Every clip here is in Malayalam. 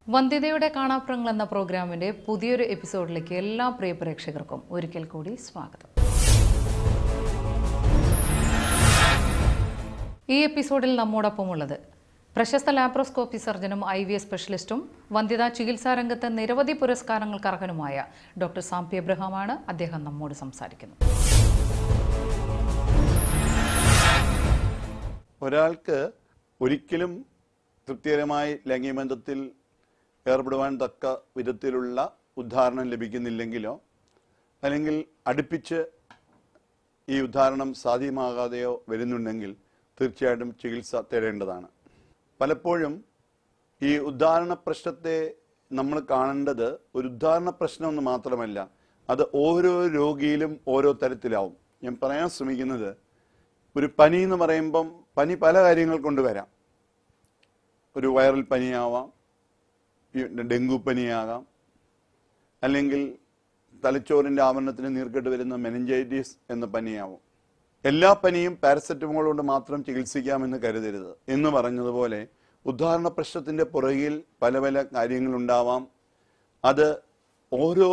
വന്ധ്യതയുടെ കാണാപ്പുറങ്ങൾ എന്ന പ്രോഗ്രാമിന്റെ പുതിയൊരു എപ്പിസോഡിലേക്ക് എല്ലാ പ്രിയ പ്രേക്ഷകർക്കും ഒരിക്കൽ കൂടി സ്വാഗതം ഈ എപ്പിസോഡിൽ നമ്മോടൊപ്പമുള്ളത് പ്രശസ്ത ലാപ്രോസ്കോപ്പി സർജനും ഐ വി എസ് സ്പെഷ്യലിസ്റ്റും വന്ധ്യതാ ചികിത്സാ രംഗത്ത് നിരവധി പുരസ്കാരങ്ങൾക്ക് അർഹനുമായ ഡോക്ടർ സാംപി എബ്രഹാമാണ് അദ്ദേഹം നമ്മോട് സംസാരിക്കുന്നത് ഒരാൾക്ക് ഒരിക്കലും തൃപ്തികരമായി ലൈംഗികബന്ധത്തിൽ ഏർപ്പെടുവാൻ തക്ക വിധത്തിലുള്ള ഉദ്ധാരണം ലഭിക്കുന്നില്ലെങ്കിലോ അല്ലെങ്കിൽ അടുപ്പിച്ച് ഈ ഉദ്ധാരണം സാധ്യമാകാതെയോ വരുന്നുണ്ടെങ്കിൽ തീർച്ചയായിട്ടും ചികിത്സ തേടേണ്ടതാണ് പലപ്പോഴും ഈ ഉദ്ധാരണ പ്രശ്നത്തെ നമ്മൾ കാണേണ്ടത് ഒരു ഉദ്ധാരണ പ്രശ്നം എന്ന് മാത്രമല്ല അത് ഓരോ രോഗിയിലും ഓരോ തരത്തിലാവും ഞാൻ പറയാൻ ശ്രമിക്കുന്നത് ഒരു പനി എന്ന് പറയുമ്പം പനി പല കാര്യങ്ങൾ കൊണ്ട് വരാം ഒരു വൈറൽ പനിയാവാം ഈ ഡെങ്കു പനിയാകാം അല്ലെങ്കിൽ തലച്ചോറിന്റെ ആവരണത്തിന് നീർക്കെട്ട് വരുന്ന മെനഞ്ചൈറ്റിസ് എന്ന പനിയാവും എല്ലാ പനിയും പാരസെറ്റമോൾ കൊണ്ട് മാത്രം ചികിത്സിക്കാമെന്ന് കരുതരുത് എന്ന് പറഞ്ഞതുപോലെ ഉദാഹരണ പ്രശ്നത്തിന്റെ പുറകിൽ പല പല കാര്യങ്ങളുണ്ടാവാം അത് ഓരോ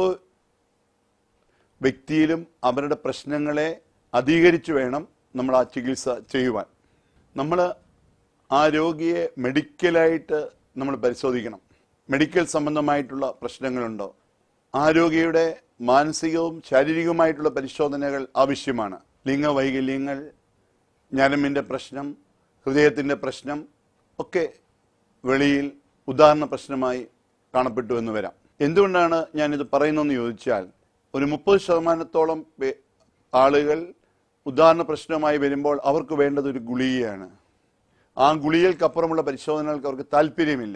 വ്യക്തിയിലും അവരുടെ പ്രശ്നങ്ങളെ അധികരിച്ചു വേണം നമ്മൾ ആ ചികിത്സ ചെയ്യുവാൻ നമ്മൾ ആ രോഗിയെ മെഡിക്കലായിട്ട് നമ്മൾ പരിശോധിക്കണം മെഡിക്കൽ സംബന്ധമായിട്ടുള്ള പ്രശ്നങ്ങളുണ്ടോ ആ രോഗിയുടെ മാനസികവും ശാരീരികവുമായിട്ടുള്ള പരിശോധനകൾ ആവശ്യമാണ് ലിംഗവൈകല്യങ്ങൾ ഞരമ്പിൻ്റെ പ്രശ്നം ഹൃദയത്തിൻ്റെ പ്രശ്നം ഒക്കെ വെളിയിൽ ഉദാഹരണ പ്രശ്നമായി കാണപ്പെട്ടു എന്ന് വരാം എന്തുകൊണ്ടാണ് ഞാനിത് പറയുന്നതെന്ന് ചോദിച്ചാൽ ഒരു മുപ്പത് ശതമാനത്തോളം പേ- ആളുകൾ ഉദാഹരണ പ്രശ്നമായി വരുമ്പോൾ അവർക്ക് വേണ്ടത് ഒരു ഗുളികയാണ് ആ ഗുളികൾക്കപ്പുറമുള്ള പരിശോധനകൾക്ക് അവർക്ക് താല്പര്യമില്ല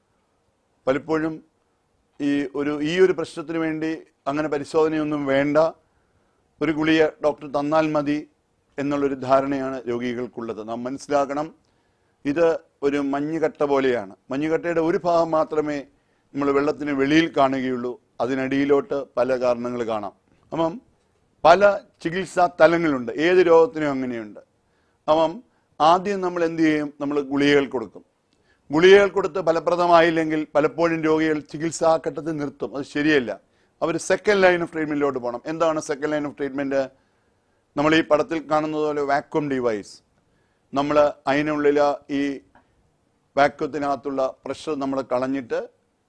പലപ്പോഴും ഈ ഒരു ഈ ഒരു പ്രശ്നത്തിന് വേണ്ടി അങ്ങനെ പരിശോധനയൊന്നും വേണ്ട ഒരു ഗുളിക ഡോക്ടർ തന്നാൽ മതി എന്നുള്ളൊരു ധാരണയാണ് രോഗികൾക്കുള്ളത് നാം മനസ്സിലാക്കണം ഇത് ഒരു മഞ്ഞുകട്ട പോലെയാണ് മഞ്ഞുകട്ടയുടെ ഒരു ഭാഗം മാത്രമേ നമ്മൾ വെള്ളത്തിന് വെളിയിൽ കാണുകയുള്ളൂ അതിനടിയിലോട്ട് പല കാരണങ്ങൾ കാണാം അപ്പം പല ചികിത്സാ തലങ്ങളുണ്ട് ഏത് രോഗത്തിനും അങ്ങനെയുണ്ട് അപ്പം ആദ്യം നമ്മൾ എന്ത് ചെയ്യും നമ്മൾ ഗുളികകൾ കൊടുക്കും ഗുളികകൾ കൊടുത്ത് ഫലപ്രദമായില്ലെങ്കിൽ പലപ്പോഴും രോഗികൾ ചികിത്സാ ഘട്ടത്തിൽ നിർത്തും അത് ശരിയല്ല അവർ സെക്കൻഡ് ലൈൻ ഓഫ് ട്രീറ്റ്മെന്റിലോട്ട് പോകണം എന്താണ് സെക്കൻഡ് ലൈൻ ഓഫ് ട്രീറ്റ്മെന്റ് നമ്മൾ ഈ പടത്തിൽ കാണുന്നത് പോലെ വാക്വം ഡിവൈസ് നമ്മൾ അതിനുള്ളിൽ ഈ വാക്വത്തിനകത്തുള്ള പ്രഷർ നമ്മൾ കളഞ്ഞിട്ട്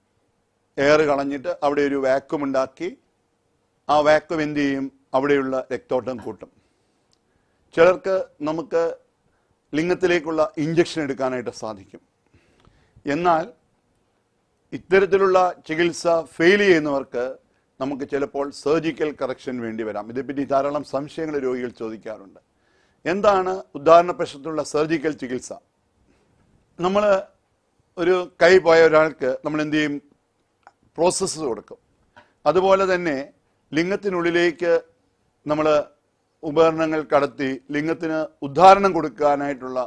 എയർ കളഞ്ഞിട്ട് അവിടെ ഒരു വാക്വം ഉണ്ടാക്കി ആ വാക്വം എന്ത് ചെയ്യും അവിടെയുള്ള രക്തോട്ടം കൂട്ടും ചിലർക്ക് നമുക്ക് ലിംഗത്തിലേക്കുള്ള ഇഞ്ചക്ഷൻ എടുക്കാനായിട്ട് സാധിക്കും എന്നാൽ ഇത്തരത്തിലുള്ള ചികിത്സ ഫെയിൽ ചെയ്യുന്നവർക്ക് നമുക്ക് ചിലപ്പോൾ സർജിക്കൽ കറക്ഷൻ വേണ്ടി വരാം ഇതേപ്പറ്റി ധാരാളം സംശയങ്ങൾ രോഗികൾ ചോദിക്കാറുണ്ട് എന്താണ് ഉദാഹരണ പ്രശ്നത്തിലുള്ള സർജിക്കൽ ചികിത്സ നമ്മൾ ഒരു കൈ പോയ ഒരാൾക്ക് നമ്മൾ എന്ത് ചെയ്യും പ്രോസസ്സ് കൊടുക്കും അതുപോലെ തന്നെ ലിംഗത്തിനുള്ളിലേക്ക് നമ്മൾ ഉപകരണങ്ങൾ കടത്തി ലിംഗത്തിന് ഉദ്ധാരണം കൊടുക്കാനായിട്ടുള്ള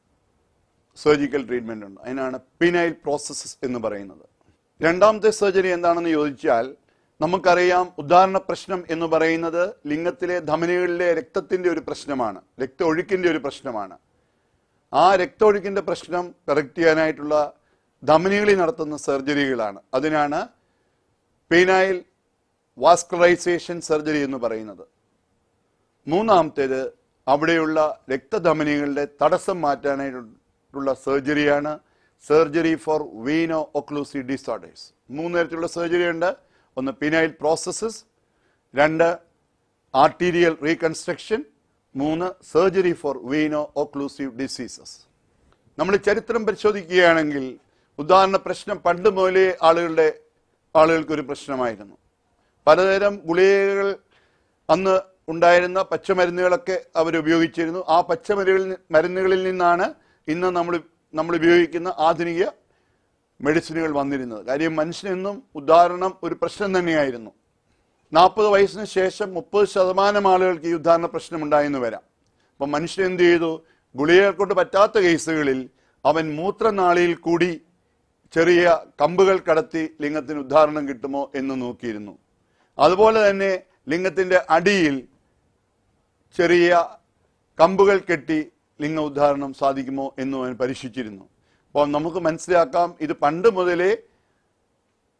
സർജിക്കൽ ട്രീറ്റ്മെന്റ് ഉണ്ട് അതിനാണ് പിനൈൽ പ്രോസസ്സസ് എന്ന് പറയുന്നത് രണ്ടാമത്തെ സർജറി എന്താണെന്ന് ചോദിച്ചാൽ നമുക്കറിയാം ഉദാഹരണ പ്രശ്നം എന്ന് പറയുന്നത് ലിംഗത്തിലെ ധമനികളിലെ രക്തത്തിന്റെ ഒരു പ്രശ്നമാണ് രക്തഒഴുക്കിന്റെ ഒരു പ്രശ്നമാണ് ആ രക്തഒഴുക്കിന്റെ പ്രശ്നം കറക്റ്റ് ചെയ്യാനായിട്ടുള്ള ധമനികളിൽ നടത്തുന്ന സർജറികളാണ് അതിനാണ് പീനൈൽ വാസ്കുലറൈസേഷൻ സർജറി എന്ന് പറയുന്നത് മൂന്നാമത്തേത് അവിടെയുള്ള രക്തധമനികളുടെ തടസ്സം മാറ്റാനായിട്ടുള്ള സർജറിയാണ് surgery for veno occlusive disorders മൂന്ന് തരത്തിലുള്ള സർജറി ഉണ്ട് ഒന്ന് പിനൈൽ പ്രോസസ്സസ് രണ്ട് ആർട്ടീരിയൽ റീകൺസ്ട്രക്ഷൻ മൂന്ന് surgery for veno occlusive diseases നമ്മൾ ചരിത്രം പരിശോധിക്കുകയാണെങ്കിൽ ഉദാഹരണ പ്രശ്നം പണ്ട് മുതലേ ആളുകളുടെ ആളുകൾക്കൊരു പ്രശ്നമായിരുന്നു പലതരം ഗുളികകൾ അന്ന് ഉണ്ടായിരുന്ന പച്ചമരുന്നുകളൊക്കെ അവർ ഉപയോഗിച്ചിരുന്നു ആ പച്ചമരുന്നുകളിൽ മരുന്നുകളിൽ നിന്നാണ് ഇന്ന് നമ്മൾ നമ്മൾ ഉപയോഗിക്കുന്ന ആധുനിക മെഡിസിനുകൾ വന്നിരുന്നത് കാര്യം മനുഷ്യനെന്നും ഉദാഹരണം ഒരു പ്രശ്നം തന്നെയായിരുന്നു നാൽപ്പത് വയസ്സിന് ശേഷം മുപ്പത് ശതമാനം ആളുകൾക്ക് ഈ ഉദാഹരണ പ്രശ്നം ഉണ്ടായെന്ന് വരാം അപ്പം മനുഷ്യൻ എന്ത് ചെയ്തു ഗുളികകൾ കൊണ്ട് പറ്റാത്ത കേസുകളിൽ അവൻ മൂത്രനാളിയിൽ കൂടി ചെറിയ കമ്പുകൾ കടത്തി ലിംഗത്തിന് ഉദാഹരണം കിട്ടുമോ എന്ന് നോക്കിയിരുന്നു അതുപോലെ തന്നെ ലിംഗത്തിന്റെ അടിയിൽ ചെറിയ കമ്പുകൾ കെട്ടി ലിംഗ ഉദ്ധാരണം സാധിക്കുമോ എന്നും അവൻ പരീക്ഷിച്ചിരുന്നു അപ്പോൾ നമുക്ക് മനസ്സിലാക്കാം ഇത് പണ്ട് മുതലേ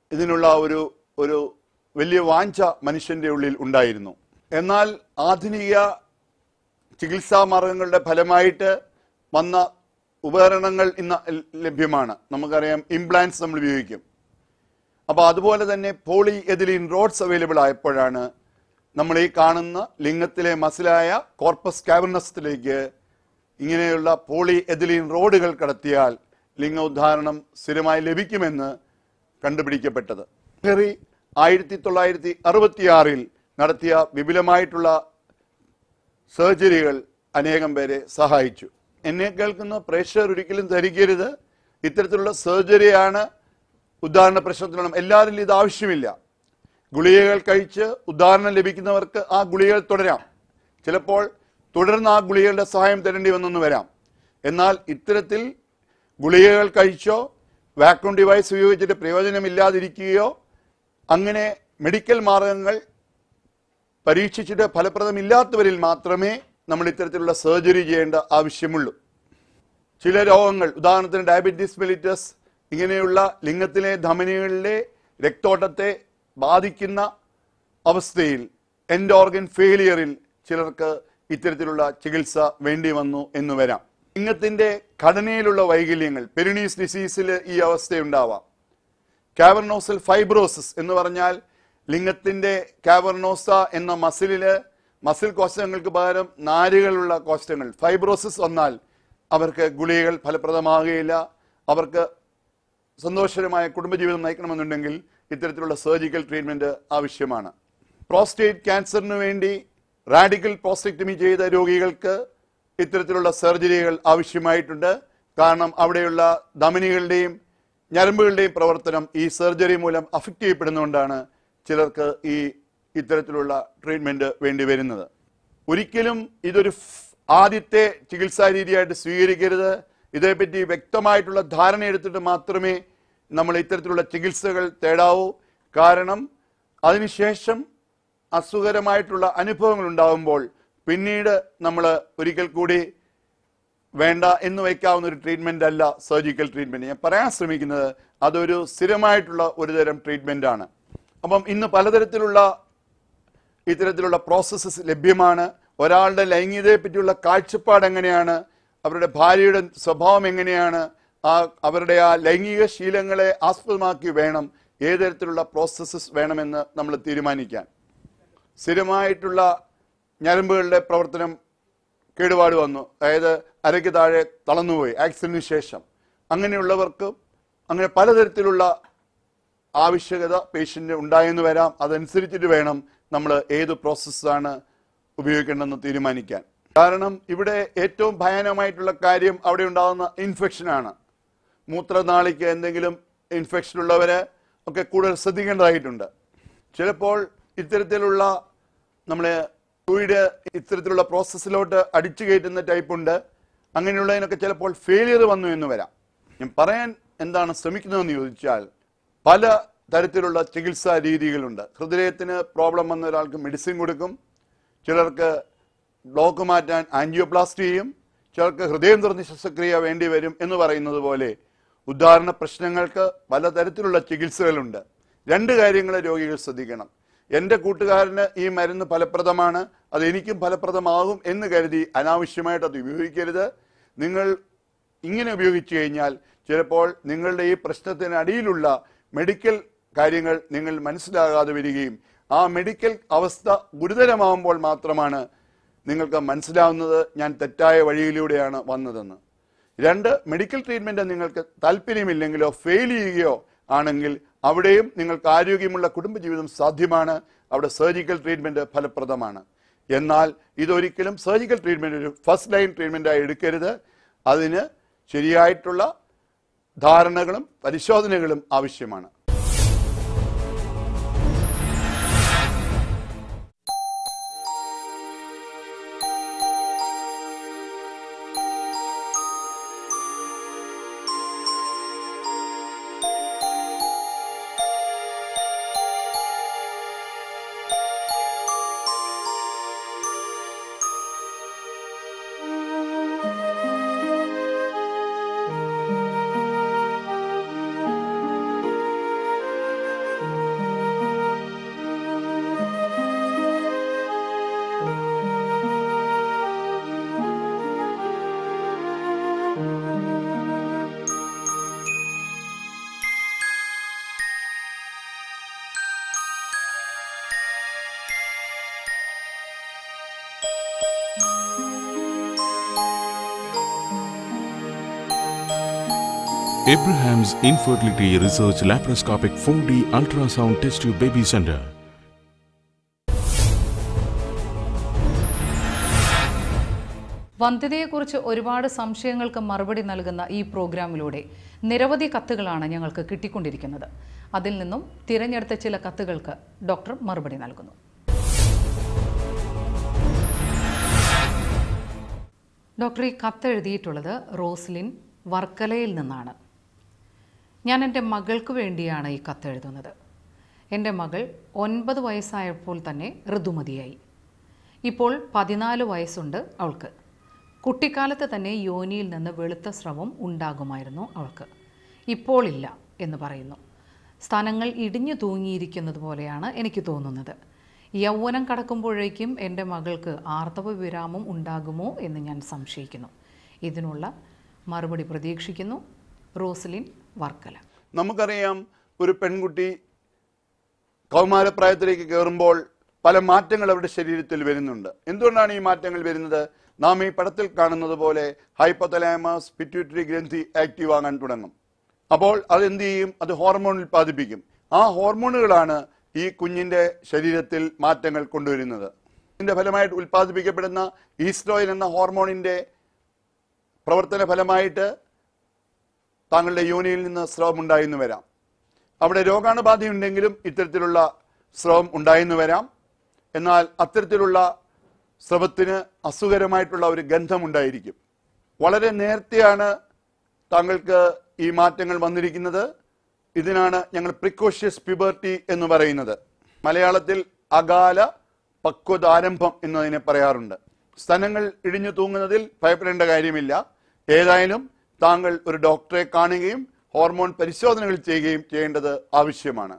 ഇതിനുള്ള ഒരു ഒരു വലിയ വാഞ്ച മനുഷ്യന്റെ ഉള്ളിൽ ഉണ്ടായിരുന്നു എന്നാൽ ആധുനിക ചികിത്സാ മാർഗങ്ങളുടെ ഫലമായിട്ട് വന്ന ഉപകരണങ്ങൾ ഇന്ന് ലഭ്യമാണ് നമുക്കറിയാം ഇംപ്ലാന്റ്സ് നമ്മൾ ഉപയോഗിക്കും അപ്പോൾ അതുപോലെ തന്നെ പോളി എതിലിൻ റോഡ്സ് അവൈലബിൾ ആയപ്പോഴാണ് നമ്മൾ ഈ കാണുന്ന ലിംഗത്തിലെ മസിലായ കോർപ്പസ് കാബർണസത്തിലേക്ക് ഇങ്ങനെയുള്ള പോളി എതിലിൻ റോഡുകൾ കടത്തിയാൽ ലിംഗോദ്ധാരണം സ്ഥിരമായി ലഭിക്കുമെന്ന് കണ്ടുപിടിക്കപ്പെട്ടത് ഹെറി ആയിരത്തി തൊള്ളായിരത്തി അറുപത്തിയാറിൽ നടത്തിയ വിപുലമായിട്ടുള്ള സർജറികൾ അനേകം പേരെ സഹായിച്ചു എന്നെ കേൾക്കുന്ന പ്രേക്ഷകർ ഒരിക്കലും ധരിക്കരുത് ഇത്തരത്തിലുള്ള സർജറിയാണ് ഉദാഹരണ പ്രശ്നത്തിനുള്ള എല്ലാവരിലും ഇത് ആവശ്യമില്ല ഗുളികകൾ കഴിച്ച് ഉദാഹരണം ലഭിക്കുന്നവർക്ക് ആ ഗുളികകൾ തുടരാം ചിലപ്പോൾ തുടർന്ന് ആ ഗുളികകളുടെ സഹായം തരേണ്ടി വന്നെന്ന് വരാം എന്നാൽ ഇത്തരത്തിൽ ഗുളികകൾ കഴിച്ചോ വാക്യൂം ഡിവൈസ് ഉപയോഗിച്ചിട്ട് പ്രയോജനമില്ലാതിരിക്കുകയോ അങ്ങനെ മെഡിക്കൽ മാർഗങ്ങൾ പരീക്ഷിച്ചിട്ട് ഫലപ്രദമില്ലാത്തവരിൽ മാത്രമേ നമ്മൾ ഇത്തരത്തിലുള്ള സർജറി ചെയ്യേണ്ട ആവശ്യമുള്ളൂ ചില രോഗങ്ങൾ ഉദാഹരണത്തിന് ഡയബറ്റീസ് മെലിറ്റസ് ഇങ്ങനെയുള്ള ലിംഗത്തിലെ ധമനികളിലെ രക്തോട്ടത്തെ ബാധിക്കുന്ന അവസ്ഥയിൽ എൻഡ് ഓർഗൻ ഫെയിലിയറിൽ ചിലർക്ക് ഇത്തരത്തിലുള്ള ചികിത്സ വേണ്ടി വന്നു എന്ന് വരാം ലിംഗത്തിന്റെ ഘടനയിലുള്ള വൈകല്യങ്ങൾ പെരിണീസ് ഡിസീസിൽ ഈ അവസ്ഥയുണ്ടാവാം കാവർണോസൽ ഫൈബ്രോസിസ് എന്ന് പറഞ്ഞാൽ ലിംഗത്തിന്റെ കാവർണോസ എന്ന മസിലില് മസിൽ കോശങ്ങൾക്ക് പകരം നാരുകളുള്ള കോശങ്ങൾ ഫൈബ്രോസിസ് വന്നാൽ അവർക്ക് ഗുളികകൾ ഫലപ്രദമാകുകയില്ല അവർക്ക് സന്തോഷകരമായ കുടുംബജീവിതം നയിക്കണമെന്നുണ്ടെങ്കിൽ ഇത്തരത്തിലുള്ള സർജിക്കൽ ട്രീറ്റ്മെന്റ് ആവശ്യമാണ് പ്രോസ്റ്റേറ്റ് ക്യാൻസറിന് വേണ്ടി റാഡിക്കൽ പ്രോസ്റ്റെക്ടമി ചെയ്ത രോഗികൾക്ക് ഇത്തരത്തിലുള്ള സർജറികൾ ആവശ്യമായിട്ടുണ്ട് കാരണം അവിടെയുള്ള ധമനികളുടെയും ഞരമ്പുകളുടെയും പ്രവർത്തനം ഈ സർജറി മൂലം അഫക്റ്റ് ചെയ്യപ്പെടുന്നതുകൊണ്ടാണ് ചിലർക്ക് ഈ ഇത്തരത്തിലുള്ള ട്രീറ്റ്മെന്റ് വേണ്ടി വരുന്നത് ഒരിക്കലും ഇതൊരു ഫ്- ആദ്യത്തെ ചികിത്സാ രീതിയായിട്ട് സ്വീകരിക്കരുത് ഇതേപ്പറ്റി വ്യക്തമായിട്ടുള്ള ധാരണ എടുത്തിട്ട് മാത്രമേ നമ്മൾ ഇത്തരത്തിലുള്ള ചികിത്സകൾ തേടാവൂ കാരണം അതിനുശേഷം അസുഖകരമായിട്ടുള്ള അനുഭവങ്ങൾ ഉണ്ടാകുമ്പോൾ പിന്നീട് നമ്മൾ ഒരിക്കൽ കൂടി വേണ്ട എന്ന് വയ്ക്കാവുന്ന ഒരു ട്രീറ്റ്മെന്റ് അല്ല സർജിക്കൽ ട്രീറ്റ്മെന്റ് ഞാൻ പറയാൻ ശ്രമിക്കുന്നത് അതൊരു സ്ഥിരമായിട്ടുള്ള ഒരു തരം ട്രീറ്റ്മെന്റ് ആണ് അപ്പം ഇന്ന് പലതരത്തിലുള്ള ഇത്തരത്തിലുള്ള പ്രോസസ്സസ് ലഭ്യമാണ് ഒരാളുടെ ലൈംഗികതയെ പറ്റിയുള്ള കാഴ്ചപ്പാട് എങ്ങനെയാണ് അവരുടെ ഭാര്യയുടെ സ്വഭാവം എങ്ങനെയാണ് ആ അവരുടെ ആ ലൈംഗിക ശീലങ്ങളെ ആസ്പദമാക്കി വേണം ഏത് തരത്തിലുള്ള പ്രോസസ്സസ് വേണമെന്ന് നമ്മൾ തീരുമാനിക്കാൻ സ്ഥിരമായിട്ടുള്ള ഞരമ്പുകളുടെ പ്രവർത്തനം കേടുപാട് വന്നു അതായത് അരയ്ക്ക് താഴെ തളർന്നുപോയി ആക്സിഡന്റിന് ശേഷം അങ്ങനെയുള്ളവർക്ക് അങ്ങനെ പലതരത്തിലുള്ള ആവശ്യകത പേഷ്യന്റ് ഉണ്ടായെന്ന് വരാം അതനുസരിച്ചിട്ട് വേണം നമ്മൾ ഏത് പ്രോസസ്സാണ് ഉപയോഗിക്കേണ്ടതെന്ന് തീരുമാനിക്കാൻ കാരണം ഇവിടെ ഏറ്റവും ഭയാനകമായിട്ടുള്ള കാര്യം അവിടെ ഉണ്ടാകുന്ന ഇൻഫെക്ഷനാണ് മൂത്രനാളിക്ക് എന്തെങ്കിലും ഇൻഫെക്ഷൻ ഉള്ളവര് ഒക്കെ കൂടുതൽ ശ്രദ്ധിക്കേണ്ടതായിട്ടുണ്ട് ചിലപ്പോൾ ഇത്തരത്തിലുള്ള നമ്മളെ ഫ്ലൂയിഡ് ഇത്തരത്തിലുള്ള പ്രോസസ്സിലോട്ട് അടിച്ചു കയറ്റുന്ന ടൈപ്പ് ഉണ്ട് അങ്ങനെയുള്ളതിനൊക്കെ ചിലപ്പോൾ ഫെയിലിയർ വന്നു എന്ന് വരാം ഞാൻ പറയാൻ എന്താണ് ശ്രമിക്കുന്നതെന്ന് ചോദിച്ചാൽ പല തരത്തിലുള്ള ചികിത്സാ രീതികളുണ്ട് ഹൃദയത്തിന് പ്രോബ്ലം വന്ന ഒരാൾക്ക് മെഡിസിൻ കൊടുക്കും ചിലർക്ക് ബ്ലോക്ക് മാറ്റാൻ ആൻജിയോപ്ലാസ്റ്റി ചെയ്യും ചിലർക്ക് ഹൃദയം തുറന്ന് ശസ്ത്രക്രിയ വേണ്ടി വരും എന്ന് പറയുന്നത് പോലെ ഉദാഹരണ പ്രശ്നങ്ങൾക്ക് പലതരത്തിലുള്ള ചികിത്സകളുണ്ട് രണ്ട് കാര്യങ്ങൾ രോഗികൾ ശ്രദ്ധിക്കണം എൻ്റെ കൂട്ടുകാരന് ഈ മരുന്ന് ഫലപ്രദമാണ് അത് എനിക്കും ഫലപ്രദമാകും എന്ന് കരുതി അനാവശ്യമായിട്ട് അത് ഉപയോഗിക്കരുത് നിങ്ങൾ ഇങ്ങനെ ഉപയോഗിച്ചു കഴിഞ്ഞാൽ ചിലപ്പോൾ നിങ്ങളുടെ ഈ പ്രശ്നത്തിന് അടിയിലുള്ള മെഡിക്കൽ കാര്യങ്ങൾ നിങ്ങൾ മനസ്സിലാകാതെ വരികയും ആ മെഡിക്കൽ അവസ്ഥ ഗുരുതരമാകുമ്പോൾ മാത്രമാണ് നിങ്ങൾക്ക് മനസ്സിലാവുന്നത് ഞാൻ തെറ്റായ വഴിയിലൂടെയാണ് വന്നതെന്ന് രണ്ട് മെഡിക്കൽ ട്രീറ്റ്മെന്റ് നിങ്ങൾക്ക് താല്പര്യമില്ലെങ്കിലോ ഫെയിൽ ചെയ്യുകയോ ആണെങ്കിൽ അവിടെയും നിങ്ങൾക്ക് ആരോഗ്യമുള്ള കുടുംബജീവിതം സാധ്യമാണ് അവിടെ സർജിക്കൽ ട്രീറ്റ്മെന്റ് ഫലപ്രദമാണ് എന്നാൽ ഇതൊരിക്കലും സർജിക്കൽ ട്രീറ്റ്മെന്റ് ഒരു ഫസ്റ്റ് ലൈൻ ട്രീറ്റ്മെന്റായി എടുക്കരുത് അതിന് ശരിയായിട്ടുള്ള ധാരണകളും പരിശോധനകളും ആവശ്യമാണ് Abraham's Infertility Research Laparoscopic 4D Ultrasound Test Tube Baby Center. വന്ധ്യതയെക്കുറിച്ച് ഒരുപാട് സംശയങ്ങൾക്ക് മറുപടി നൽകുന്ന ഈ പ്രോഗ്രാമിലൂടെ നിരവധി കത്തുകളാണ് ഞങ്ങൾക്ക് കിട്ടിക്കൊണ്ടിരിക്കുന്നത് അതിൽ നിന്നും തിരഞ്ഞെടുത്ത ചില കത്തുകൾക്ക് ഡോക്ടർ മറുപടി നൽകുന്നു ഡോക്ടർ ഈ കത്ത് എഴുതിയിട്ടുള്ളത് റോസ്ലിൻ വർക്കലയിൽ നിന്നാണ് ഞാൻ എൻ്റെ മകൾക്ക് വേണ്ടിയാണ് ഈ കത്ത് എഴുതുന്നത് എൻ്റെ മകൾ ഒൻപത് വയസ്സായപ്പോൾ തന്നെ ഋതുമതിയായി ഇപ്പോൾ പതിനാല് വയസ്സുണ്ട് അവൾക്ക് കുട്ടിക്കാലത്ത് തന്നെ യോനിയിൽ നിന്ന് വെളുത്ത സ്രവം ഉണ്ടാകുമായിരുന്നു അവൾക്ക് ഇപ്പോൾ ഇല്ല എന്ന് പറയുന്നു സ്ഥാനങ്ങൾ ഇടിഞ്ഞു തൂങ്ങിയിരിക്കുന്നത് പോലെയാണ് എനിക്ക് തോന്നുന്നത് യൗവനം കടക്കുമ്പോഴേക്കും എൻ്റെ മകൾക്ക് ആർത്തവ വിരാമം ഉണ്ടാകുമോ എന്ന് ഞാൻ സംശയിക്കുന്നു ഇതിനുള്ള മറുപടി പ്രതീക്ഷിക്കുന്നു റോസലിൻ വർക്കല നമുക്കറിയാം ഒരു പെൺകുട്ടി കൗമാരപ്രായത്തിലേക്ക് കയറുമ്പോൾ പല മാറ്റങ്ങൾ അവരുടെ ശരീരത്തിൽ വരുന്നുണ്ട് എന്തുകൊണ്ടാണ് ഈ മാറ്റങ്ങൾ വരുന്നത് നാം ഈ പടത്തിൽ കാണുന്നത് പോലെ ഹൈപ്പോതലാമസ് പിറ്റ്യൂട്ടറി ഗ്രന്ഥി ആക്റ്റീവ് ആകാൻ തുടങ്ങും അപ്പോൾ അത് എന്ത് ചെയ്യും അത് ഹോർമോൺ ഉൽപ്പാദിപ്പിക്കും ആ ഹോർമോണുകളാണ് ഈ കുഞ്ഞിന്റെ ശരീരത്തിൽ മാറ്റങ്ങൾ കൊണ്ടുവരുന്നത് ഇതിന്റെ ഫലമായിട്ട് ഉൽപ്പാദിപ്പിക്കപ്പെടുന്ന ഈസ്ട്രോയിൻ എന്ന ഹോർമോണിന്റെ പ്രവർത്തന ഫലമായിട്ട് താങ്കളുടെ യോനിയിൽ നിന്ന് സ്രവം ഉണ്ടായിന്ന് വരാം അവിടെ രോഗാണുബാധയുണ്ടെങ്കിലും ഇത്തരത്തിലുള്ള സ്രവം ഉണ്ടായിന്ന് വരാം എന്നാൽ അത്തരത്തിലുള്ള സ്രവത്തിന് അസുഖകരമായിട്ടുള്ള ഒരു ഗന്ധമുണ്ടായിരിക്കും വളരെ നേരത്തെയാണ് താങ്കൾക്ക് ഈ മാറ്റങ്ങൾ വന്നിരിക്കുന്നത് ഇതിനാണ് ഞങ്ങൾ പ്രിക്കോഷ്യസ് പ്യൂബർട്ടി എന്ന് പറയുന്നത് മലയാളത്തിൽ അകാല പക്വതാരംഭം എന്നതിനെ പറയാറുണ്ട് സ്തനങ്ങൾ ഇടിഞ്ഞു തൂങ്ങുന്നതിൽ ഭയപ്പെടേണ്ട കാര്യമില്ല ഏതായാലും താങ്കൾ ഒരു ഡോക്ടറെ കാണുകയും ഹോർമോൺ പരിശോധനകൾ ചെയ്യുകയും ചെയ്യേണ്ടത് ആവശ്യമാണ്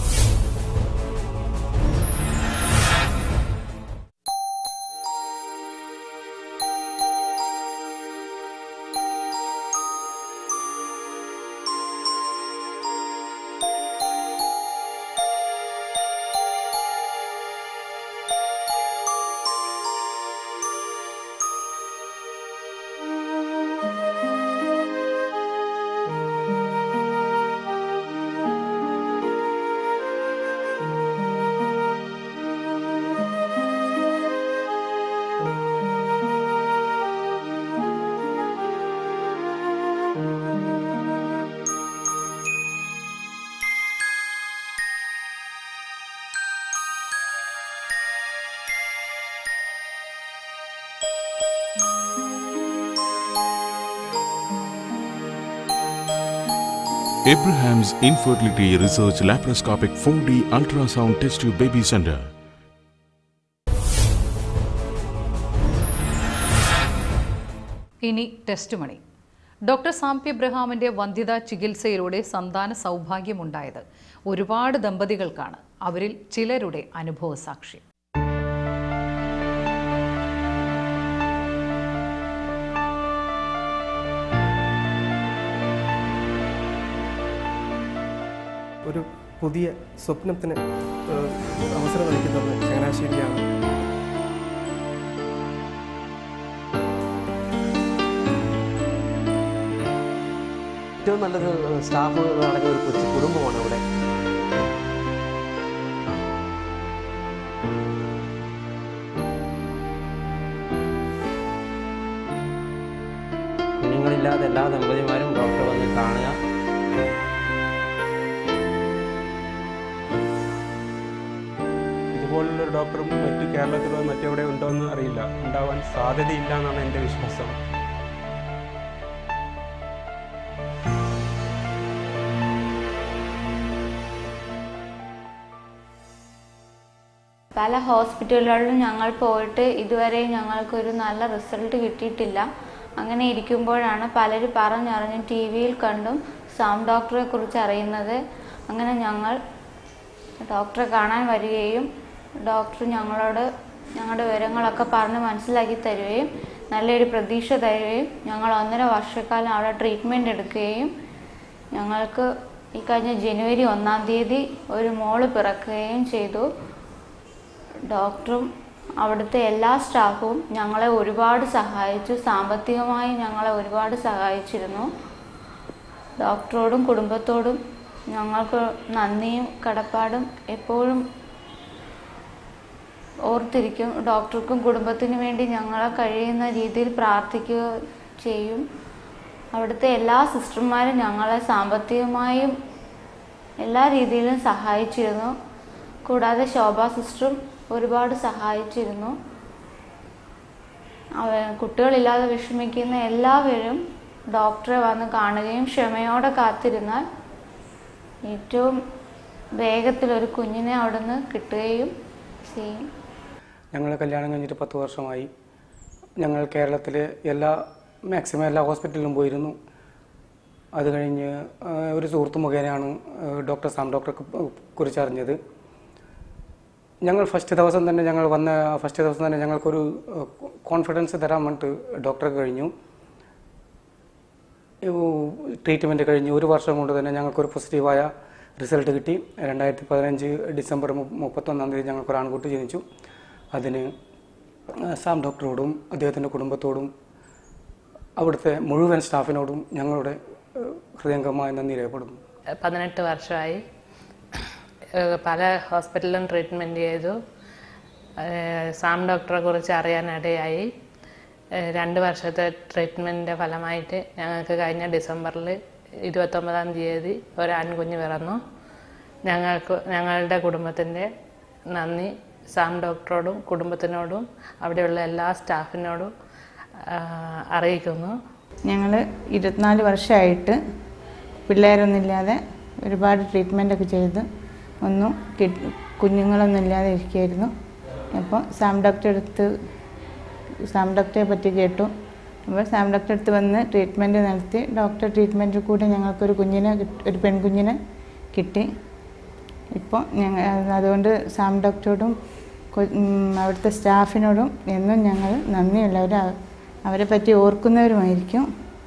Abraham's Infertility Research Laparoscopic 4D Ultrasound Test Tube Baby Center. ഇനി ടെസ്റ്റ് മണി ഡോക്ടർ സാംപി എബ്രഹാമിൻ്റെ വന്ധ്യത ചികിത്സയിലൂടെ സന്താന സൗഭാഗ്യമുണ്ടായത് ഒരുപാട് ദമ്പതികൾക്കാണ് അവരിൽ ചിലരുടെ അനുഭവ സാക്ഷ്യം ഒരു പുതിയ സ്വപ്നത്തിന് ഏഹ്, അവസരം നൽകി തന്ന ചങ്ങനാശ്ശേരിയാണ് ഏറ്റവും നല്ലത് സ്റ്റാഫ് അടങ്ങിയ ഒരു കൊച്ചു കുടുംബമാണ് ഇവിടെ കുഞ്ഞുങ്ങളില്ലാതെ എല്ലാ ദമ്പതിമാരും ഡോക്ടറെ വന്ന് കാണുക ഇതുപോലുള്ളൊരു ഡോക്ടറും മറ്റു കേരളത്തിലോ മറ്റെവിടെ ഉണ്ടോ എന്ന് അറിയില്ല ഉണ്ടാവാൻ സാധ്യതയില്ല എന്നാണ് എൻ്റെ വിശ്വാസം പല ഹോസ്പിറ്റലുകളിലും ഞങ്ങൾ പോയിട്ട് ഇതുവരെ ഞങ്ങൾക്കൊരു നല്ല റിസൾട്ട് കിട്ടിയിട്ടില്ല അങ്ങനെ ഇരിക്കുമ്പോഴാണ് പലരും പറഞ്ഞറിഞ്ഞും ടി വിയിൽ കണ്ടും സാം ഡോക്ടറെ കുറിച്ച് അറിയുന്നത് അങ്ങനെ ഞങ്ങൾ ഡോക്ടറെ കാണാൻ വരികയും ഡോക്ടർ ഞങ്ങളോട് ഞങ്ങളുടെ വിവരങ്ങളൊക്കെ പറഞ്ഞ് മനസ്സിലാക്കി തരികയും നല്ലൊരു പ്രതീക്ഷ തരികയും ഞങ്ങൾ ഒന്നര വർഷക്കാലം അവിടെ ട്രീറ്റ്മെൻറ്റ് എടുക്കുകയും ഞങ്ങൾക്ക് ഈ കഴിഞ്ഞ ജനുവരി ഒന്നാം തീയതി ഒരു മോള് പിറക്കുകയും ചെയ്തു ഡോക്ടറും അവിടുത്തെ എല്ലാ സ്റ്റാഫും ഞങ്ങളെ ഒരുപാട് സഹായിച്ചു സാമ്പത്തികമായി ഞങ്ങളെ ഒരുപാട് സഹായിച്ചിരുന്നു ഡോക്ടറോടും കുടുംബത്തോടും ഞങ്ങൾക്ക് നന്ദിയും കടപ്പാടും എപ്പോഴും ഓർത്തിരിക്കും ഡോക്ടർക്കും കുടുംബത്തിനു വേണ്ടി ഞങ്ങളെ കഴിയുന്ന രീതിയിൽ പ്രാർത്ഥിക്കുക ചെയ്യും അവിടുത്തെ എല്ലാ സിസ്റ്റർമാരും ഞങ്ങളെ സാമ്പത്തികമായും എല്ലാ രീതിയിലും സഹായിച്ചിരുന്നു കൂടാതെ ശോഭ സിസ്റ്ററും ഒരുപാട് സഹായിച്ചിരുന്നു അവ കുട്ടികളില്ലാതെ വിഷമിക്കുന്ന എല്ലാവരും ഡോക്ടറെ വന്ന് കാണുകയും ക്ഷമയോടെ കാത്തിരുന്നാൽ ഏറ്റവും വേഗത്തിൽ ഒരു കുഞ്ഞിനെ അവിടുന്ന് കിട്ടുകയും ചെയ്യും ഞങ്ങൾ കല്യാണം കഴിഞ്ഞിട്ട് പത്ത് വർഷമായി ഞങ്ങൾ കേരളത്തിലെ എല്ലാ മാക്സിമം എല്ലാ ഹോസ്പിറ്റലിലും പോയിരുന്നു അത് കഴിഞ്ഞ് ആ, ഒരു സുഹൃത്ത് മുഖേനയാണ് ആ, ഡോക്ടർ സാം ഡോക്ടറെ കു- കുറിച്ച് അറിഞ്ഞത് ഞങ്ങൾ ഫസ്റ്റ് ദിവസം തന്നെ ഞങ്ങൾ വന്ന ഫസ്റ്റ് ദിവസം തന്നെ ഞങ്ങൾക്കൊരു കോൺഫിഡൻസ് തരാൻ വേണ്ടിയിട്ട് ഡോക്ടർക്ക് കഴിഞ്ഞു ട്രീറ്റ്മെൻറ്റ് കഴിഞ്ഞ് ഒരു വർഷം കൊണ്ട് തന്നെ ഞങ്ങൾക്കൊരു പോസിറ്റീവായ റിസൾട്ട് കിട്ടി രണ്ടായിരത്തി പതിനഞ്ച് ഡിസംബർ മു- മുപ്പത്തൊന്നാം തീയതി ഞങ്ങൾക്കൊരു ആൺകുട്ടി ജനിച്ചു അതിന് ആ, സാം ഡോക്ടറോടും അദ്ദേഹത്തിൻ്റെ കുടുംബത്തോടും അവിടുത്തെ മുഴുവൻ സ്റ്റാഫിനോടും ഞങ്ങളുടെ ഏഹ്, ഹൃദയംഗമായ നന്ദി രേഖപ്പെടുന്നു പതിനെട്ട് വർഷമായി ഏഹ് പല ഹോസ്പിറ്റലിലും ട്രീറ്റ്മെൻറ്റ് ചെയ്തു ഏഹ് സാം ഡോക്ടറെ കുറിച്ച് അറിയാനിടയായി ഏഹ് രണ്ട് വർഷത്തെ ട്രീറ്റ്മെൻറ്റിൻ്റെ ഫലമായിട്ട് ഞങ്ങൾക്ക് കഴിഞ്ഞ ഡിസംബറിൽ ഇരുപത്തൊമ്പതാം തീയതി ഒരു ആൺകുഞ്ഞ് പിറന്നു ഞങ്ങൾക്ക് ഞങ്ങളുടെ കുടുംബത്തിൻ്റെ നന്ദി സാം ഡോക്ടറോടും കുടുംബത്തിനോടും അവിടെയുള്ള എല്ലാ സ്റ്റാഫിനോടും ആഹ് അറിയിക്കുന്നു ഞങ്ങൾ ഇരുപത്തിനാല് വർഷമായിട്ട് പിള്ളേരൊന്നുമില്ലാതെ ഒരുപാട് ട്രീറ്റ്മെൻറ്റൊക്കെ ചെയ്ത് ഒന്നും കിട്ടി കുഞ്ഞുങ്ങളൊന്നും ഇല്ലാതെ ഇരിക്കുകയായിരുന്നു അപ്പോൾ സാം ഡോക്ടറെ അടുത്ത് സാം ഡോക്ടറെ പറ്റി കേട്ടു അപ്പോൾ സാം ഡോക്ടറെ അടുത്ത് വന്ന് ട്രീറ്റ്മെൻറ്റ് നടത്തി ഡോക്ടർ ട്രീറ്റ്മെൻറ്റിൽ കൂടെ ഞങ്ങൾക്കൊരു കുഞ്ഞിനെ കിട്ടി- ഒരു പെൺകുഞ്ഞിനെ കിട്ടി ഇപ്പോൾ ഞങ്ങൾ അതുകൊണ്ട് സാം ഡോക്ടറോടും കൊ- ഉം, അവിടുത്തെ സ്റ്റാഫിനോടും എന്നും ഞങ്ങൾ നന്ദിയുള്ളവർ അവരെ പറ്റി ഓർക്കുന്നവരുമായിരിക്കും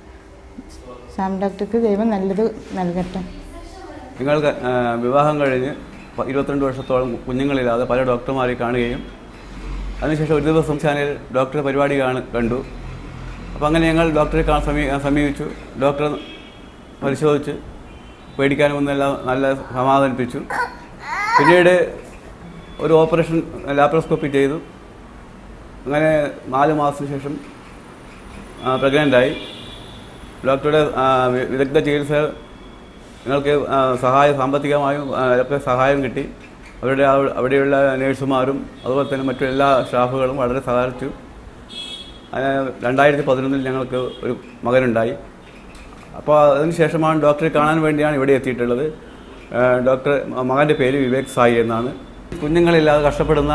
സാം ഡോക്ടർക്ക് ദൈവം നല്ലത് നൽകട്ടെ നിങ്ങൾക്ക് ആ, വിവാഹം കഴിഞ്ഞ് പ- ഇരുപത്തിരണ്ട് വർഷത്തോളം കുഞ്ഞുങ്ങളില്ലാതെ പല ഡോക്ടർമാരെ കാണുകയും അതിനുശേഷം ഒരു ദിവസം ചാനൽ ഡോക്ടറെ പരിപാടി കാണു കണ്ടു അപ്പോൾ അങ്ങനെ ഞങ്ങൾ ഡോക്ടറെ കാണാൻ സമീ സമീപിച്ചു ഡോക്ടറെ പരിശോധിച്ച് പേടിക്കാനൊന്നെല്ലാം നല്ല സമാധാനിപ്പിച്ചു പിന്നീട് ഒരു ഓപ്പറേഷൻ ലാപ്രോസ്കോപ്പി ചെയ്തു അങ്ങനെ നാല് മാസത്തിന് ശേഷം പ്രഗ്നൻ്റായി ഡോക്ടറുടെ ആ, വി- വിദഗ്ധ ചികിത്സ ഞങ്ങൾക്ക് ആ, സഹായം സാമ്പത്തികമായും ആ, ഒക്കെ സഹായം കിട്ടി അവരുടെ ആ- അവിടെയുള്ള നേഴ്സുമാരും അതുപോലെ തന്നെ മറ്റു എല്ലാ സ്റ്റാഫുകളും വളരെ സഹായിച്ചു അങ്ങനെ രണ്ടായിരത്തി പതിനൊന്നിൽ ഞങ്ങൾക്ക് ഒരു മകനുണ്ടായി അപ്പോൾ അതിന് ശേഷമാണ് ഡോക്ടറെ കാണാൻ വേണ്ടിയാണ് ഇവിടെ എത്തിയിട്ടുള്ളത് ആ, ഡോക്ടർ മകൻ്റെ പേര് വിവേക് സായി എന്നാണ് കുഞ്ഞുങ്ങളില്ലാതെ കഷ്ടപ്പെടുന്ന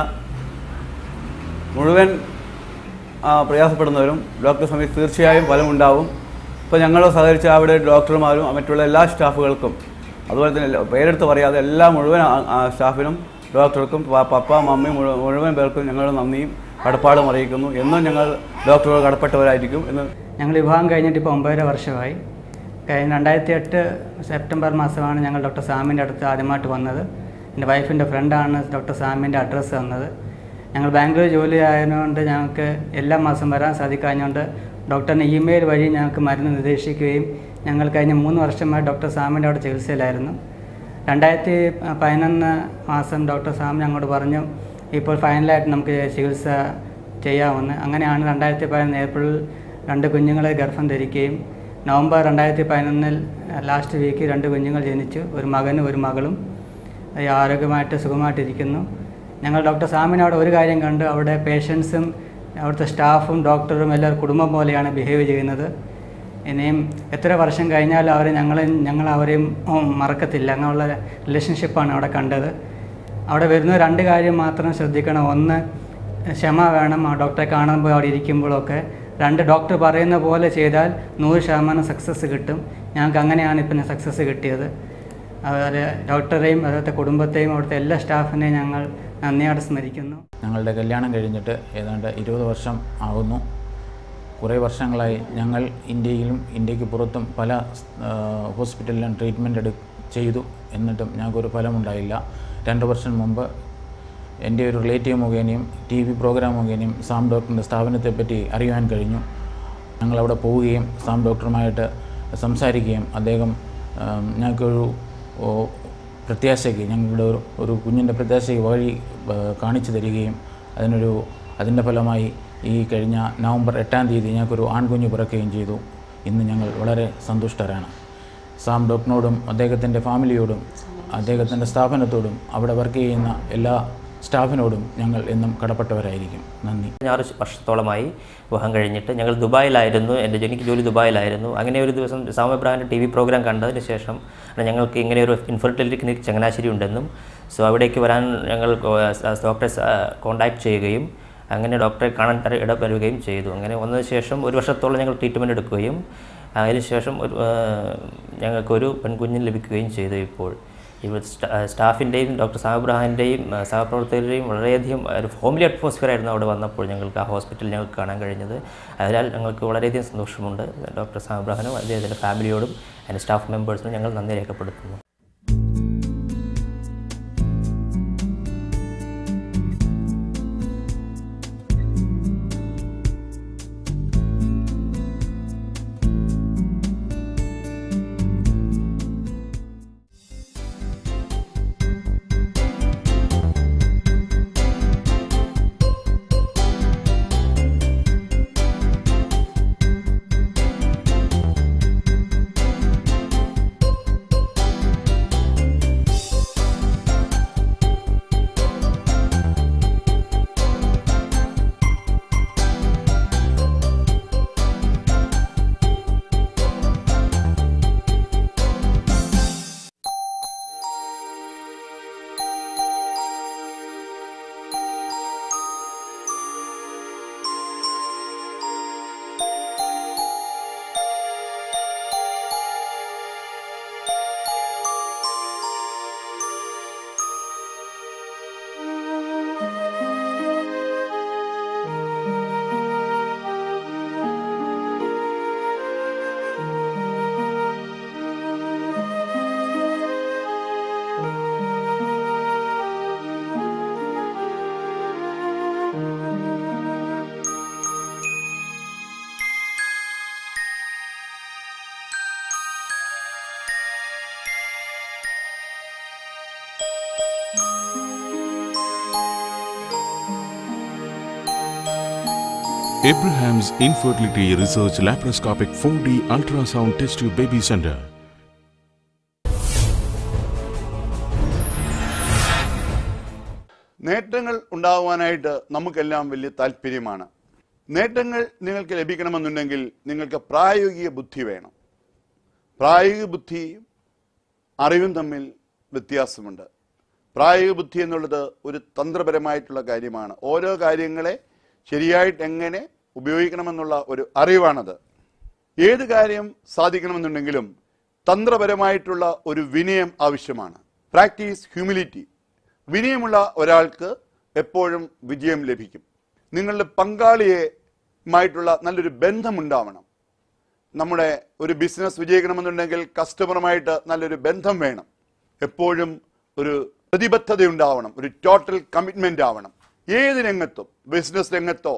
മുഴുവൻ ആ, പ്രയാസപ്പെടുന്നവരും ഡോക്ടറെ സമയത്ത് തീർച്ചയായും ഫലമുണ്ടാവും ഇപ്പോൾ ഞങ്ങൾ സഹകരിച്ച അവിടെ ഡോക്ടർമാരും മറ്റുള്ള എല്ലാ സ്റ്റാഫുകൾക്കും അതുപോലെ തന്നെ എല്ലാ- പേരെടുത്ത് പറയാതെ എല്ലാ മുഴുവൻ ആ- ആ സ്റ്റാഫിനും ഡോക്ടർക്കും പ- പപ്പ മമ്മി മുഴു- മുഴുവൻ പേർക്കും ഞങ്ങൾ നന്ദിയും കടപ്പാടും അറിയിക്കുന്നു എന്നും ഞങ്ങൾ ഡോക്ടറോട് കടപ്പെട്ടവരായിരിക്കും എന്ന് ഞങ്ങൾ വിവാഹം കഴിഞ്ഞിട്ട് ഇപ്പോൾ ഒമ്പതര വർഷമായി കഴിഞ്ഞ രണ്ടായിരത്തി എട്ട് സെപ്റ്റംബർ മാസമാണ് ഞങ്ങൾ ഡോക്ടർ സാമിൻ്റെ അടുത്ത് ആദ്യമായിട്ട് വന്നത് എൻ്റെ വൈഫിൻ്റെ ഫ്രണ്ടാണ് ഡോക്ടർ സാമിൻ്റെ അഡ്രസ്സ് തന്നത് ഞങ്ങൾ ബാംഗ്ലൂർ ജോലി ആയതുകൊണ്ട് ഞങ്ങൾക്ക് എല്ലാ മാസം വരാൻ സാധിക്കാഞ്ഞുകൊണ്ട് ഡോക്ടറിന് ഇമെയിൽ വഴി ഞങ്ങൾക്ക് മരുന്ന് നിർദ്ദേശിക്കുകയും ഞങ്ങൾ കഴിഞ്ഞ മൂന്ന് വർഷമായി ഡോക്ടർ സാമിൻ്റെ അവിടെ ചികിത്സയിലായിരുന്നു രണ്ടായിരത്തി പതിനൊന്ന് മാസം ഡോക്ടർ സാം ഞങ്ങളോട് പറഞ്ഞു ഇപ്പോൾ ഫൈനലായിട്ട് നമുക്ക് ചികിത്സ ചെയ്യാമെന്ന് അങ്ങനെയാണ് രണ്ടായിരത്തി പതിനൊന്ന് ഏപ്രിൽ രണ്ട് കുഞ്ഞുങ്ങളെ ഗർഭം ധരിക്കുകയും നവംബർ രണ്ടായിരത്തി പതിനൊന്നിൽ ലാസ്റ്റ് വീക്ക് രണ്ട് കുഞ്ഞുങ്ങൾ ജനിച്ചു ഒരു മകനും ഒരു മകളും ഈ ആരോഗ്യമായിട്ട് സുഖമായിട്ടിരിക്കുന്നു ഞങ്ങൾ ഡോക്ടർ സാമിന് അവിടെ ഒരു കാര്യം കണ്ട് അവിടെ പേഷ്യൻസും അവിടുത്തെ സ്റ്റാഫും ഡോക്ടറും എല്ലാവരും കുടുംബം പോലെയാണ് ബിഹേവ് ചെയ്യുന്നത് ഇനിയും എത്ര വർഷം കഴിഞ്ഞാലും അവർ ഞങ്ങൾ ഞങ്ങൾ അവരെയും ഉം, മറക്കത്തില്ല അങ്ങനെയുള്ള റിലേഷൻഷിപ്പാണ് അവിടെ കണ്ടത് അവിടെ വരുന്ന രണ്ട് കാര്യം മാത്രം ശ്രദ്ധിക്കണം ഒന്ന് ക്ഷമ വേണം ആ ഡോക്ടറെ കാണുമ്പോൾ അവിടെ ഇരിക്കുമ്പോഴൊക്കെ രണ്ട് ഡോക്ടർ പറയുന്ന പോലെ ചെയ്താൽ നൂറ് ശതമാനം സക്സസ് കിട്ടും ഞങ്ങൾക്ക് അങ്ങനെയാണ് ഇപ്പം സക്സസ് കിട്ടിയത് അതുപോലെ ഡോക്ടറെയും അതുപോലത്തെ കുടുംബത്തെയും അവിടുത്തെ എല്ലാ സ്റ്റാഫിനെയും ഞങ്ങൾ നന്ദിയോടെ സ്മരിക്കുന്നു ഞങ്ങളുടെ കല്യാണം കഴിഞ്ഞിട്ട് ഏതാണ്ട് ഇരുപത് വർഷം ആകുന്നു കുറേ വർഷങ്ങളായി ഞങ്ങൾ ഇന്ത്യയിലും ഇന്ത്യക്ക് പുറത്തും പല ആ, ഹോസ്പിറ്റലിലും ട്രീറ്റ്മെൻറ്റ് എടു ചെയ്തു എന്നിട്ടും ഞങ്ങൾക്കൊരു ഫലമുണ്ടായില്ല രണ്ട് വർഷം മുമ്പ് എൻ്റെ ഒരു റിലേറ്റീവ് മുഖേനയും ടി വി പ്രോഗ്രാം മുഖേനയും സാം ഡോക്ടറിൻ്റെ സ്ഥാപനത്തെപ്പറ്റി അറിയുവാൻ കഴിഞ്ഞു ഞങ്ങളവിടെ പോവുകയും സാം ഡോക്ടറുമായിട്ട് സംസാരിക്കുകയും അദ്ദേഹം ആം, ഞങ്ങൾക്കൊരു ഓ, പ്രത്യാശയ്ക്ക് ഞങ്ങളുടെ ഒരു ഒരു കുഞ്ഞിൻ്റെ പ്രത്യാശയ്ക്ക് വഴി ആ, കാണിച്ചു തരികയും അതിനൊരു അതിൻ്റെ ഫലമായി ഈ കഴിഞ്ഞ നവംബർ എട്ടാം തീയതി ഞങ്ങൾക്കൊരു ആൺകുഞ്ഞ് പിറക്കുകയും ചെയ്തു ഇന്ന് ഞങ്ങൾ വളരെ സന്തുഷ്ടരാണ് സാം ഡോക്ടറിനോടും അദ്ദേഹത്തിൻ്റെ ഫാമിലിയോടും അദ്ദേഹത്തിൻ്റെ സ്ഥാപനത്തോടും അവിടെ വർക്ക് ചെയ്യുന്ന എല്ലാ സ്റ്റാഫിനോടും ഞങ്ങൾ എന്നും കടപ്പെട്ടവരായിരിക്കും നന്ദി ആറ് വർഷത്തോളമായി വിവാഹം കഴിഞ്ഞിട്ട് ഞങ്ങൾ ദുബായിലായിരുന്നു എൻ്റെ എനിക്ക് ജോലി ദുബായിലായിരുന്നു അങ്ങനെ ഒരു ദിവസം സാമബ്രാൻ്റെ ടി വി പ്രോഗ്രാം കണ്ടതിന് ശേഷം ഞങ്ങൾക്ക് ഇങ്ങനെ ഒരു ഇൻഫെർട്ടിലിറ്റി ക്ലിനിക് ചങ്ങനാശ്ശേരി ഉണ്ടെന്നും സോ അവിടേക്ക് വരാൻ ഞങ്ങൾ ഡോക്ടറെ കോൺടാക്ട് ചെയ്യുകയും അങ്ങനെ ഡോക്ടറെ കാണാൻ തര- ഇടവരുകയും ചെയ്തു അങ്ങനെ വന്നതിന് ശേഷം ഒരു വർഷത്തോളം ഞങ്ങൾ ട്രീറ്റ്മെൻറ്റ് എടുക്കുകയും അതിനുശേഷം ഒരു ആ, ഞങ്ങൾക്കൊരു പെൺകുഞ്ഞിന് ലഭിക്കുകയും ചെയ്തു ഇപ്പോൾ ഇപ്പോൾ സ്റ്റാഫിൻ്റെയും ഡോക്ടർ സാബിബ്രഹാൻ്റെയും സഹപ്രവർത്തകരുടെയും വളരെയധികം ഒരു ഹോംലി അറ്റ്മോസ്ഫിയർ ആയിരുന്നു അവിടെ വന്നപ്പോൾ ഞങ്ങൾക്ക് ആ ഹോസ്പിറ്റലിൽ ഞങ്ങൾക്ക് കാണാൻ കഴിഞ്ഞത് അതിനാൽ ഞങ്ങൾക്ക് വളരെയധികം സന്തോഷമുണ്ട് ഡോക്ടർ സാബിബ്രഹാനും അദ്ദേഹത്തിൻ്റെ ഫാമിലിയോടും അതിൻ്റെ സ്റ്റാഫ് മെമ്പേഴ്സിനും ഞങ്ങൾ നന്ദി രേഖപ്പെടുത്തുന്നു Abraham's Infertility Research Laparoscopic 4D Ultrasound Test Tube Baby Center. നേട്ടങ്ങൾ ഉണ്ടാകുവാനായിട്ട് നമുക്കെല്ലാം വലിയ താല്പര്യമാണ് നേട്ടങ്ങൾ നിങ്ങൾക്ക് ലഭിക്കണമെന്നുണ്ടെങ്കിൽ നിങ്ങൾക്ക് പ്രായോഗിക ബുദ്ധി വേണം പ്രായോഗിക ബുദ്ധിയും അറിവും തമ്മിൽ വ്യത്യാസമുണ്ട് പ്രായോഗിക ബുദ്ധി എന്നുള്ളത് ഒരു തന്ത്രപരമായിട്ടുള്ള കാര്യമാണ് ഓരോ കാര്യങ്ങളെ ശരിയായിട്ട് എങ്ങനെ ഉപയോഗിക്കണമെന്നുള്ള ഒരു അറിവാണത് ഏത് കാര്യം സാധിക്കണമെന്നുണ്ടെങ്കിലും തന്ത്രപരമായിട്ടുള്ള ഒരു വിനയം ആവശ്യമാണ് പ്രാക്ടീസ് ഹ്യൂമിലിറ്റി വിനയമുള്ള ഒരാൾക്ക് എപ്പോഴും വിജയം ലഭിക്കും നിങ്ങളുടെ പങ്കാളിയുമായിട്ടുള്ള നല്ലൊരു ബന്ധമുണ്ടാവണം നമ്മുടെ ഒരു ബിസിനസ് വിജയിക്കണമെന്നുണ്ടെങ്കിൽ കസ്റ്റമറുമായിട്ട് നല്ലൊരു ബന്ധം വേണം എപ്പോഴും ഒരു പ്രതിബദ്ധത ഉണ്ടാവണം ഒരു ടോട്ടൽ കമ്മിറ്റ്മെന്റ് ആവണം ഏത് രംഗത്തും ബിസിനസ് രംഗത്തോ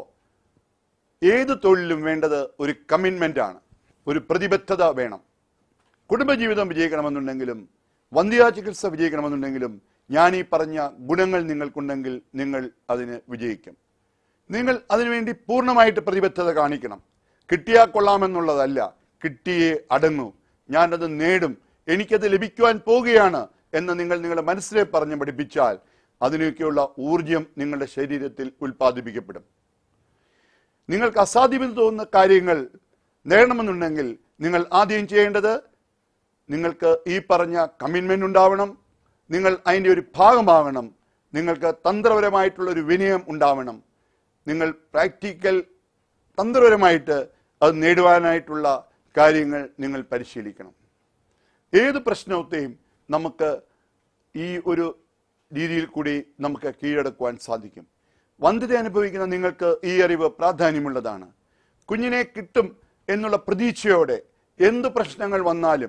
ഏത് തൊഴിലും വേണ്ടത് ഒരു കമ്മിറ്റ്മെന്റ് ആണ് ഒരു പ്രതിബദ്ധത വേണം കുടുംബജീവിതം വിജയിക്കണമെന്നുണ്ടെങ്കിലും വന്ധ്യാ ചികിത്സ വിജയിക്കണമെന്നുണ്ടെങ്കിലും ഞാൻ ഈ പറഞ്ഞ ഗുണങ്ങൾ നിങ്ങൾക്കുണ്ടെങ്കിൽ നിങ്ങൾ അതിന് വിജയിക്കും നിങ്ങൾ അതിനുവേണ്ടി പൂർണ്ണമായിട്ട് പ്രതിബദ്ധത കാണിക്കണം കിട്ടിയാൽ കൊള്ളാമെന്നുള്ളതല്ല കിട്ടിയേ അടങ്ങൂ ഞാനത് നേടും എനിക്കത് ലഭിക്കുവാൻ പോകുകയാണ് എന്ന് നിങ്ങൾ നിങ്ങളുടെ മനസ്സിലെ പറഞ്ഞ് പഠിപ്പിച്ചാൽ അതിനൊക്കെയുള്ള ഊർജം നിങ്ങളുടെ ശരീരത്തിൽ ഉൽപ്പാദിപ്പിക്കപ്പെടും നിങ്ങൾക്ക് അസാധ്യമെന്ന് തോന്നുന്ന കാര്യങ്ങൾ നേടണമെന്നുണ്ടെങ്കിൽ നിങ്ങൾ ആദ്യം ചെയ്യേണ്ടത് നിങ്ങൾക്ക് ഈ പറഞ്ഞ കമ്മിറ്റ്മെന്റ് ഉണ്ടാവണം നിങ്ങൾ അതിൻ്റെ ഒരു ഭാഗമാകണം നിങ്ങൾക്ക് തന്ത്രപരമായിട്ടുള്ള ഒരു വിനയം ഉണ്ടാവണം നിങ്ങൾ പ്രാക്ടിക്കൽ തന്ത്രപരമായിട്ട് അത് നേടുവാനായിട്ടുള്ള കാര്യങ്ങൾ നിങ്ങൾ പരിശീലിക്കണം ഏത് പ്രശ്നത്തെയും നമുക്ക് ഈ ഒരു രീതിയിൽ കൂടി നമുക്ക് കീഴടക്കുവാൻ സാധിക്കും വന്ധ്യത അനുഭവിക്കുന്ന നിങ്ങൾക്ക് ഈ അറിവ് പ്രാധാന്യമുള്ളതാണ് കുഞ്ഞിനെ കിട്ടും എന്നുള്ള പ്രതീക്ഷയോടെ എന്ത് പ്രശ്നങ്ങൾ വന്നാലും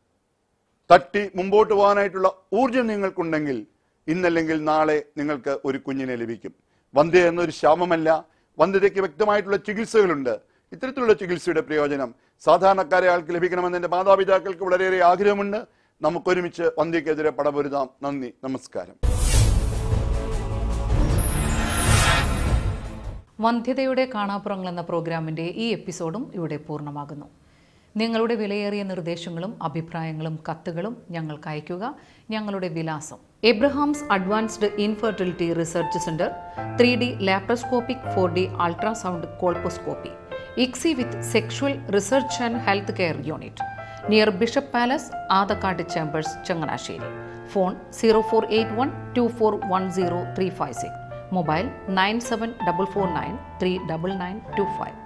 തട്ടി മുമ്പോട്ട് പോകാനായിട്ടുള്ള ഊർജം നിങ്ങൾക്കുണ്ടെങ്കിൽ ഇന്നല്ലെങ്കിൽ നാളെ നിങ്ങൾക്ക് ഒരു കുഞ്ഞിനെ ലഭിക്കും വന്ധ്യ എന്നൊരു ശാപമല്ല വന്ധ്യതയ്ക്ക് വ്യക്തമായിട്ടുള്ള ചികിത്സകളുണ്ട് ഇത്തരത്തിലുള്ള ചികിത്സയുടെ പ്രയോജനം സാധാരണക്കാരെ ആൾക്ക് ലഭിക്കണമെന്ന് എൻ്റെ മാതാപിതാക്കൾക്ക് വളരെയേറെ ആഗ്രഹമുണ്ട് നമുക്കൊരുമിച്ച് വന്ധ്യക്കെതിരെ പടപൊരുതാം നന്ദി നമസ്കാരം വന്ധ്യതയുടെ കാണാപ്പുറങ്ങൾ എന്ന പ്രോഗ്രാമിൻ്റെ ഈ എപ്പിസോഡും ഇവിടെ പൂർണ്ണമാകുന്നു നിങ്ങളുടെ വിലയേറിയ നിർദ്ദേശങ്ങളും അഭിപ്രായങ്ങളും കത്തുകളും ഞങ്ങൾക്ക് അയയ്ക്കുക ഞങ്ങളുടെ വിലാസം Abraham's advanced infertility research centre three D laparoscopic four D ultrasound colposcopy ICSI with sexual research and health care unit near bishop palace Adakkad chambers Changanassery phone zero four eight one two four one zero three five six mobile nine seven double four nine three double nine two five